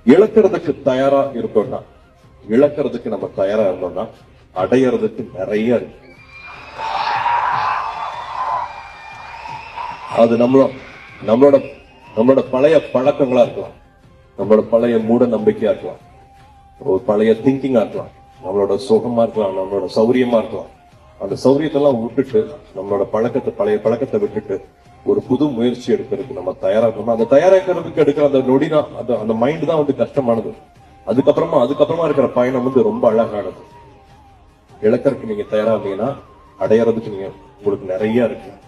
இழக்கிறதுக்கு தயாரா இருக்கோம்னா இழக்கிறதுக்கு நம்ம தயாரா இருந்தோம்னா அடையறதுக்கு நிறைய இருக்கு அது நம்மளோட நம்மளோட நம்மளோட பழைய பழக்கங்களா இருக்கலாம் நம்மளோட பழைய மூட நம்பிக்கையா இருக்கலாம் ஒரு பழைய திங்கிங்கா இருக்கலாம் நம்மளோட சுகமா இருக்கலாம் நம்மளோட சௌரியமா இருக்கலாம் அந்த சௌரியத்தெல்லாம் விட்டுட்டு நம்மளோட பழக்கத்தை பழைய பழக்கத்தை விட்டுட்டு ஒரு புது முயற்சி எடுக்கிறதுக்கு நம்ம தயாரா இருக்கணும் அந்த தயாராக்கிறதுக்கு எடுக்கிற அந்த நொடி தான் அந்த அந்த மைண்ட் தான் வந்து கஷ்டமானது அதுக்கப்புறமா அதுக்கப்புறமா இருக்கிற பயணம் வந்து ரொம்ப அழகானது இழக்கறதுக்கு நீங்க தயாரா இருந்தீங்கன்னா அடையறதுக்கு நீங்க உங்களுக்கு நிறைய இருக்கு